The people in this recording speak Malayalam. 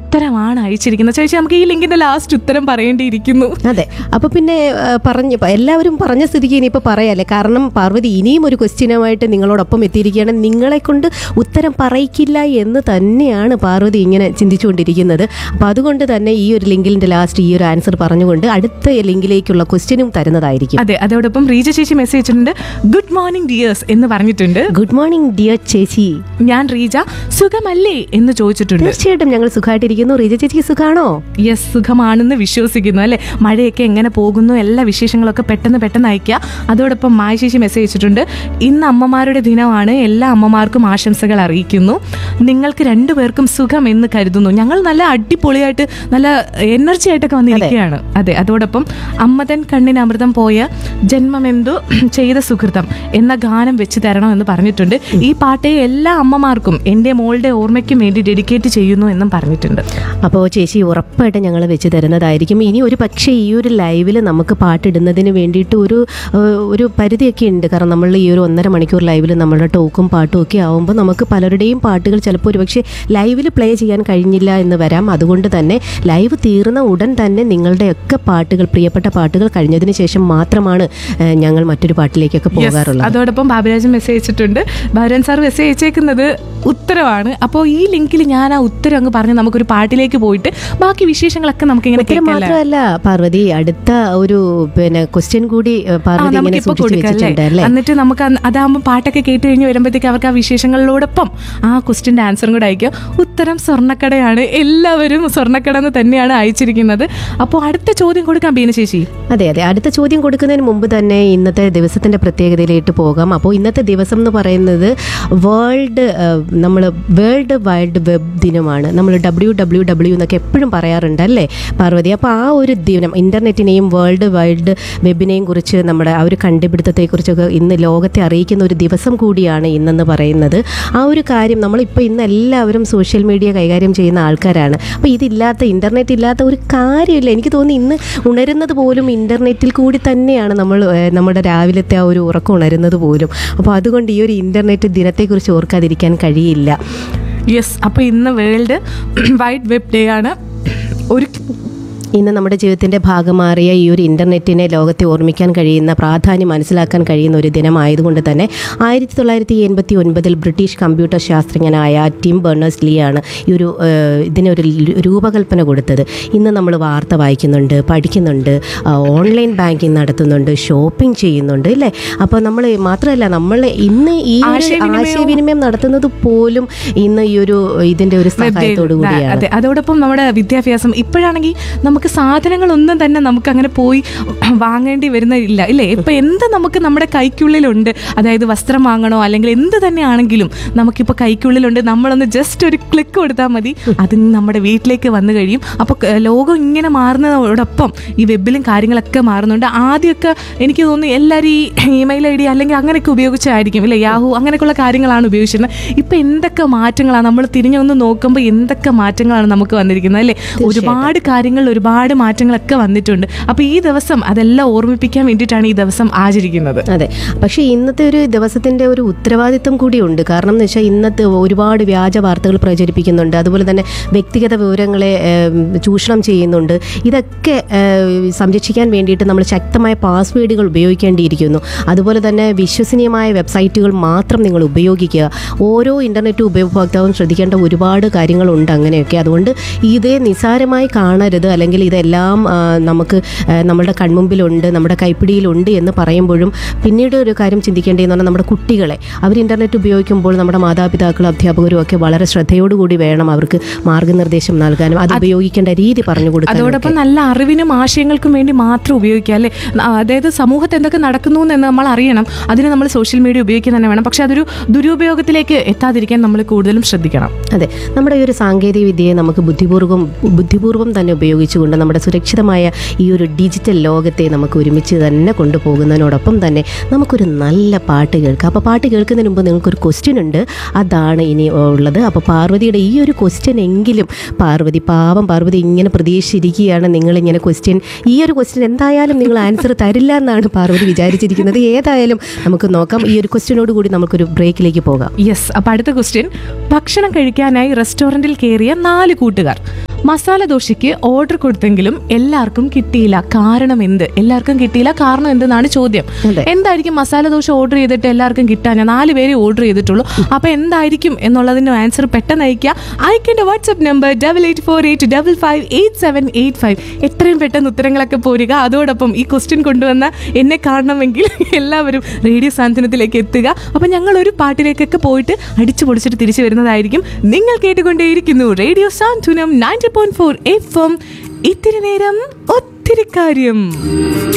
ഉത്തരമാണ് അയച്ചിരിക്കുന്നത് ചേച്ചി നമുക്ക് ഈ ലിങ്കിന്റെ ലാസ്റ്റ് ഉത്തരം പറയേണ്ടിയിരിക്കുന്നു അതെ അപ്പൊ പിന്നെ ആ, പറഞ്ഞു ഇപ്പൊ എല്ലാവരും പറഞ്ഞ സ്ഥിതിക്ക് ഇനിയിപ്പോൾ പറയാല്ലേ കാരണം പാർവതി ഇനിയും ഒരു ക്വസ്റ്റ്യനുമായിട്ട് നിങ്ങളോടൊപ്പം എത്തിയിരിക്കുകയാണ് നിങ്ങളെ കൊണ്ട് ഉത്തരം പറയിക്കില്ല എന്ന് തന്നെയാണ് പാർവതി ഇങ്ങനെ ചിന്തിച്ചുകൊണ്ടിരിക്കുന്നത് അപ്പോൾ അതുകൊണ്ട് തന്നെ ഈ ഒരു ലിങ്കിലിന്റെ ലാസ്റ്റ് ഈ ഒരു ആൻസർ പറഞ്ഞുകൊണ്ട് അടുത്ത ലിങ്കിലേക്കുള്ള ക്വസ്റ്റ്യനും തരുന്നതായിരിക്കും അതെ അതോടൊപ്പം റീജ ചേച്ചി മെസ്സേജ് ഇട്ടിട്ടുണ്ട് ഗുഡ് മോർണിംഗ് ഡിയേഴ്സ് എന്ന് പറഞ്ഞിട്ടുണ്ട് ഗുഡ് മോർണിംഗ് ഡിയർ ചേച്ചി ഞാൻ റീജ സുഖമല്ലേ എന്ന് ചോദിച്ചിട്ടുണ്ട് തീർച്ചയായിട്ടും ഞങ്ങൾ സുഖമായിട്ടിരിക്കുന്നു റീജ ചേച്ചിക്ക് സുഖാണോ യെസ് സുഖമാണെന്ന് വിശ്വസിക്കുന്നു അല്ലേ മഴയൊക്കെ എങ്ങനെ പോകുന്നു എല്ലാ വിശേഷങ്ങളൊക്കെ പെട്ടെന്ന് പെട്ടെന്ന് അയക്കുക അതോടൊപ്പം മായ ചേച്ചി മെസ്സേജ് അയച്ചിട്ടുണ്ട് ഇന്ന് അമ്മമാരുടെ ദിനമാണ് എല്ലാ അമ്മമാർക്കും ആശംസകൾ അറിയിക്കുന്നു നിങ്ങൾക്ക് രണ്ടുപേർക്കും സുഖം എന്ന് കരുതുന്നു ഞങ്ങൾ നല്ല അടിപൊളിയായിട്ട് നല്ല എനർജി ആയിട്ടൊക്കെ വന്നിരിക്കുകയാണ് അതെ അതോടൊപ്പം അമ്മതൻ കണ്ണിന് അമൃതം പോയ ജന്മമെന്തു ചെയ്ത സുഹൃതം എന്ന ഗാനം വെച്ച് തരണം എന്ന് പറഞ്ഞിട്ടുണ്ട് ഈ പാട്ടെ എല്ലാ അമ്മമാർക്കും എൻ്റെ മോളുടെ ഓർമ്മയ്ക്കും വേണ്ടി ഡെഡിക്കേറ്റ് ചെയ്യുന്നു എന്നും പറഞ്ഞിട്ടുണ്ട് അപ്പോൾ ചേച്ചി ഉറപ്പായിട്ട് ഞങ്ങൾ വെച്ച് തരുന്നതായിരിക്കും ഇനി ഒരു പക്ഷേ ഈ ഒരു ലൈവിൽ നമുക്ക് പാട്ടിടുന്നതിന് വേണ്ടിയിട്ട് ഒരു ഏഹ്, ഒരു പരിധിയൊക്കെ ഉണ്ട് കാരണം നമ്മൾ ഈ ഒരു ഒന്നര മണിക്കൂർ ലൈവിൽ നമ്മുടെ ടോക്കും പാട്ടും ഒക്കെ ആവുമ്പോൾ നമുക്ക് പലരുടെയും പാട്ടുകൾ ചിലപ്പോൾ ഒരു പക്ഷേ ലൈവിൽ പ്ലേ ചെയ്യാൻ കഴിഞ്ഞില്ല എന്ന് വരാം അതുകൊണ്ട് തന്നെ ലൈവ് തീർന്ന ഉടൻ തന്നെ നിങ്ങളുടെയൊക്കെ പാട്ടുകൾ പ്രിയപ്പെട്ട പാട്ടുകൾ കഴിഞ്ഞതിന് ശേഷം മാത്രമാണ് ഏഹ്, ഞങ്ങൾ മറ്റൊരു പാട്ടിലേക്കൊക്കെ Yes. പോകാറുള്ളത് അതോടൊപ്പം ബാബുരാജൻ മെസ്സേജ് അയച്ചിട്ടുണ്ട് ബാബുരാജൻ സാർ മെസ്സേജ് അയച്ചേക്കുന്നത് ഉത്തരവാണ് അപ്പോൾ ഈ ലിങ്കിൽ ഞാൻ ആ ഉത്തരം അങ്ങ് പറഞ്ഞ് നമുക്കൊരു പാട്ടിലേക്ക് പോയിട്ട് ബാക്കി വിശേഷങ്ങളൊക്കെ നമുക്ക് ഇങ്ങനെ ഉത്തരം കേൾക്കാം മാത്രമല്ല പാർവതി അടുത്ത ഒരു പിന്നെ ക്വസ്റ്റ്യൻ കൂടി ഏഹ്, പാർവതി ഇങ്ങനെ നമുക്കിപ്പോ സൂക്ഷിച്ചു കൊടുക്കാം വെച്ചിട്ടുണ്ട് അല്ലേ അല്ലേ എന്നിട്ട് നമുക്ക് അന്ന് അതാകുമ്പോൾ പാട്ടൊക്കെ കേട്ട് കഴിഞ്ഞ് വരുമ്പോഴത്തേക്ക് അവർക്ക് ആ വിശേഷങ്ങളോടൊപ്പം ആ ക്വസ്റ്റിന്റെ ആൻസറും കൂടെ അയക്കും ഉത്തരം സ്വർണ്ണക്കടയാണ് എല്ലാവരും സ്വർണ്ണക്കട എന്ന് തന്നെയാണ് അയച്ചിരിക്കുന്നത് അപ്പോൾ അടുത്ത ചോദ്യം കൊടുക്കാം ബീന ചേച്ചി അതെ അതെ അടുത്ത ചോദ്യം കൊടുക്കുന്നതിന് മുമ്പ് തന്നെ ഇന്നത്തെ ദിവസത്തിന്റെ പ്രത്യേകതയിലേക്ക് പോകാം അപ്പോൾ ഇന്നത്തെ ദിവസം എന്ന് പറയുന്നത് വേൾഡ് നമ്മൾ വേൾഡ് വൈഡ് വെബ് ദിനമാണ് നമ്മൾ ഡബ്ല്യൂ ഡബ്ല്യൂ ഡബ്ല്യൂ എന്നൊക്കെ എപ്പോഴും പറയാറുണ്ട് അല്ലേ പാർവതി അപ്പോൾ ആ ഒരു ദിനം ഇന്റർനെറ്റിനെയും വേൾഡ് വൈഡ് വെബിനെയും കുറിച്ച് നമ്മുടെ ആ ഒരു കണ്ടുപിടുത്തത്തെക്കുറിച്ചൊക്കെ ഇന്ന് ലോകത്തെ അറിയിക്കുന്ന ഒരു ദിവസം കൂടിയാണ് ഇന്നെന്ന് പറയുന്നത് ആ ഒരു കാര്യം നമ്മളിപ്പോൾ ഇന്ന് എല്ലാവരും സോഷ്യൽ മീഡിയ കൈകാര്യം ചെയ്യുന്ന ആൾക്കാരാണ് അപ്പോൾ ഇതില്ലാത്ത ഇൻ്റർനെറ്റ് ഇല്ലാത്ത ഒരു കാര്യമില്ല എനിക്ക് തോന്നുന്നു ഇന്ന് ഉണരുന്നത് പോലും ഇൻ്റർനെറ്റിൽ കൂടി തന്നെയാണ് നമ്മൾ ഏഹ്, നമ്മുടെ രാവിലത്തെ ആ ഒരു ഉറക്കം ഉണരുന്നത് പോലും അപ്പോൾ അതുകൊണ്ട് ഈ ഒരു ഇൻ്റർനെറ്റ് ദിനത്തെക്കുറിച്ച് ഓർക്കാതിരിക്കാൻ കഴിയില്ല യെസ് അപ്പോൾ ഇന്ന് വേൾഡ് വൈഡ് വെബ് ഡേ ആണ് ഒരു ഇന്ന് നമ്മുടെ ജീവിതത്തിൻ്റെ ഭാഗമാറിയ ഈ ഒരു ഇൻ്റർനെറ്റിനെ ലോകത്തെ ഓർമ്മിക്കാൻ കഴിയുന്ന പ്രാധാന്യം മനസ്സിലാക്കാൻ കഴിയുന്ന ഒരു ദിനമായതുകൊണ്ട് തന്നെ ആയിരത്തി തൊള്ളായിരത്തി എൺപത്തി ഒൻപതിൽ ബ്രിട്ടീഷ് കമ്പ്യൂട്ടർ ശാസ്ത്രജ്ഞനായ ടിം ബേണേഴ്സ് ലീ ആണ് ഈ ഒരു ഏഹ്, ഇതിനൊരു ല- രൂപകൽപ്പന കൊടുത്തത് ഇന്ന് നമ്മൾ വാർത്ത വായിക്കുന്നുണ്ട് പഠിക്കുന്നുണ്ട് ആ, ഓൺലൈൻ ബാങ്കിങ് നടത്തുന്നുണ്ട് ഷോപ്പിംഗ് ചെയ്യുന്നുണ്ട് ഇല്ലേ അപ്പോൾ നമ്മൾ മാത്രമല്ല നമ്മൾ ഇന്ന് ഈ ഒരു ആശയവിനിമയവും- ആശയവിനിമയം നടത്തുന്നത് പോലും ഇന്ന് ഈ ഒരു ഇതിൻ്റെ ഒരു സഹായത്തോടു കൂടിയാണ് അതെ അതോടൊപ്പം നമ്മുടെ വിദ്യാഭ്യാസം ഇപ്പോഴാണെങ്കിൽ നമുക്ക് സാധനങ്ങളൊന്നും തന്നെ നമുക്ക് അങ്ങനെ പോയി വാങ്ങേണ്ടി വരുന്നില്ല ഇല്ലേ ഇപ്പൊ എന്ത് നമുക്ക് നമ്മുടെ കൈക്കുള്ളിലുണ്ട് അതായത് വസ്ത്രം വാങ്ങണോ അല്ലെങ്കിൽ എന്ത് തന്നെ ആണെങ്കിലും നമുക്കിപ്പോൾ കൈക്കുള്ളിലുണ്ട് നമ്മളൊന്ന് ജസ്റ്റ് ഒരു ക്ലിക്ക് കൊടുത്താൽ മതി അത് നമ്മുടെ വീട്ടിലേക്ക് വന്നു കഴിയും അപ്പോൾ ലോകം ഇങ്ങനെ മാറുന്നതോടൊപ്പം ഈ വെബിലും കാര്യങ്ങളൊക്കെ മാറുന്നുണ്ട് ആദ്യമൊക്കെ എനിക്ക് തോന്നുന്നു എല്ലാവരും ഈ ഇമെയിൽ ഐ ഡി അല്ലെങ്കിൽ അങ്ങനെയൊക്കെ ഉപയോഗിച്ചായിരിക്കും ഇല്ലേ യാഹു അങ്ങനെയൊക്കെയുള്ള കാര്യങ്ങളാണ് ഉപയോഗിച്ചിരുന്നത് ഇപ്പൊ എന്തൊക്കെ മാറ്റങ്ങളാണ് നമ്മൾ തിരിഞ്ഞൊന്ന് നോക്കുമ്പോൾ എന്തൊക്കെ മാറ്റങ്ങളാണ് നമുക്ക് വന്നിരിക്കുന്നത് അല്ലേ ഒരുപാട് കാര്യങ്ങൾ ഒരുപാട് മാറ്റങ്ങളൊക്കെ വന്നിട്ടുണ്ട് അപ്പൊ ഈ ദിവസം അതെല്ലാം ഓർമ്മിപ്പിക്കാൻ വേണ്ടിയിട്ടാണ് ഈ ദിവസം ആചരിക്കുന്നത് അതെ പക്ഷേ ഇന്നത്തെ ഒരു ദിവസത്തിന്റെ ഒരു ഉത്തരവാദിത്വം കൂടിയുണ്ട് കാരണം എന്ന് വെച്ചാൽ ഇന്നത്തെ ഒരുപാട് വ്യാജ വാർത്തകൾ പ്രചരിപ്പിക്കുന്നുണ്ട് അതുപോലെ തന്നെ വ്യക്തിഗത വിവരങ്ങളെ ഏം, ചൂഷണം ചെയ്യുന്നുണ്ട് ഇതൊക്കെ ഏം, സംരക്ഷിക്കാൻ വേണ്ടിയിട്ട് നമ്മൾ ശക്തമായ പാസ്വേഡുകൾ ഉപയോഗിക്കേണ്ടിയിരിക്കുന്നു അതുപോലെ തന്നെ വിശ്വസനീയമായ വെബ്സൈറ്റുകൾ മാത്രം നിങ്ങൾ ഉപയോഗിക്കുക ഓരോ ഇൻ്റർനെറ്റ് ഉപഭോക്താവും ശ്രദ്ധിക്കേണ്ട ഒരുപാട് കാര്യങ്ങളുണ്ട് അങ്ങനെയൊക്കെ അതുകൊണ്ട് ഇതേ നിസാരമായി കാണരുത് അല്ലെങ്കിൽ ഇതെല്ലാം ആ, നമുക്ക് ആ, നമ്മുടെ കൺമുമ്പിലുണ്ട് നമ്മുടെ കൈപ്പിടിയിലുണ്ട് എന്ന് പറയുമ്പോഴും പിന്നീട് ഒരു കാര്യം ചിന്തിക്കേണ്ടതെന്ന് പറഞ്ഞാൽ നമ്മുടെ കുട്ടികളെ അവർ ഇൻ്റർനെറ്റ് ഉപയോഗിക്കുമ്പോൾ നമ്മുടെ മാതാപിതാക്കളും അധ്യാപകരും ഒക്കെ വളരെ ശ്രദ്ധയോടുകൂടി വേണം അവർക്ക് മാർഗനിർദ്ദേശം നൽകാനും അത് ഉപയോഗിക്കേണ്ട രീതി പറഞ്ഞു കൊടുക്കാനും അതോടൊപ്പം നല്ല അറിവിനും ആശയങ്ങൾക്കും വേണ്ടി മാത്രം ഉപയോഗിക്കുക അല്ലേ ന- അതായത് സമൂഹത്ത് എന്തൊക്കെ നടക്കുന്നു എന്ന് നമ്മൾ അറിയണം അതിന് നമ്മൾ സോഷ്യൽ മീഡിയ ഉപയോഗിക്കാൻ തന്നെ വേണം പക്ഷെ അതൊരു ദുരുപയോഗത്തിലേക്ക് എത്താതിരിക്കാൻ നമ്മൾ കൂടുതലും ശ്രദ്ധിക്കണം അതെ നമ്മുടെ ഈ ഒരു സാങ്കേതിക വിദ്യയെ നമുക്ക് ബുദ്ധിപൂർവ്വം ബുദ്ധിപൂർവ്വം തന്നെ ഉപയോഗിച്ചുകൊണ്ട് നമ്മുടെ സുരക്ഷിതമായ ഈ ഒരു ഡിജിറ്റൽ ലോകത്തെ നമുക്ക് ഒരുമിച്ച് തന്നെ കൊണ്ടുപോകുന്നതിനോടൊപ്പം തന്നെ നമുക്കൊരു നല്ല പാട്ട് കേൾക്കാം അപ്പോൾ പാട്ട് കേൾക്കുന്നതിന് മുമ്പ് നിങ്ങൾക്കൊരു ക്വസ്റ്റ്യൻ ഉണ്ട് അതാണ് ഇനി ഉള്ളത് അപ്പോൾ പാർവതിയുടെ ഈ ഒരു ക്വസ്റ്റ്യൻ എങ്കിലും പാർവതി പാവം പാർവതി ഇങ്ങനെ പ്രതീക്ഷിച്ചിരിക്കുകയാണ് നിങ്ങളിങ്ങനെ ക്വസ്റ്റ്യൻ ഈ ഒരു ക്വസ്റ്റ്യൻ എന്തായാലും നിങ്ങൾ ആൻസർ തരില്ല എന്നാണ് പാർവതി വിചാരിച്ചിരിക്കുന്നത് ഏതായാലും നമുക്ക് നോക്കാം ഈ ഒരു ക്വസ്റ്റ്യനോട് കൂടി നമുക്കൊരു ബ്രേക്കിലേക്ക് പോകാം യെസ് അപ്പൊ അടുത്ത ക്വസ്റ്റ്യൻ ഭക്ഷണം കഴിക്കാനായി റെസ്റ്റോറന്റിൽ കയറിയ നാല് കൂട്ടുകാർ മസാല ദോശയ്ക്ക് ഓർഡർ കൊടുത്തെങ്കിലും എല്ലാവർക്കും കിട്ടിയില്ല കാരണം എന്ത് എല്ലാവർക്കും കിട്ടിയില്ല കാരണം എന്തെന്നാണ് ചോദ്യം അതെ. എന്തായിരിക്കും മസാല ദോശ ഓർഡർ ചെയ്തിട്ട് എല്ലാവർക്കും കിട്ടാൻ നാല് പേരെ ഓർഡർ ചെയ്തിട്ടുള്ളൂ അപ്പൊ എന്തായിരിക്കും എന്നുള്ളതിന്റെ ആൻസർ പെട്ടെന്ന് അയക്കുക അയക്കേണ്ട WhatsApp number double eight four eight double five eight seven eight five എത്രയും പെട്ടെന്ന് ഉത്തരങ്ങളൊക്കെ പോരുക അതോടൊപ്പം ഈ ക്വസ്റ്റ്യൻ കൊണ്ടുവന്ന എന്നെ കാണണമെങ്കിൽ എല്ലാവരും റേഡിയോ സാന്ത്വനത്തിലേക്ക് എത്തുക അപ്പൊ ഞങ്ങൾ ഒരു പാട്ടിലേക്കൊക്കെ പോയിട്ട് അടിച്ചു പൊടിച്ചിട്ട് തിരിച്ചു വരുന്നതായിരിക്കും നിങ്ങൾ കേട്ടുകൊണ്ടേയിരിക്കുന്നു radio Santhwanam ninety point four F M ഇത്തിരി നേരം ഒത്തിരി കാര്യം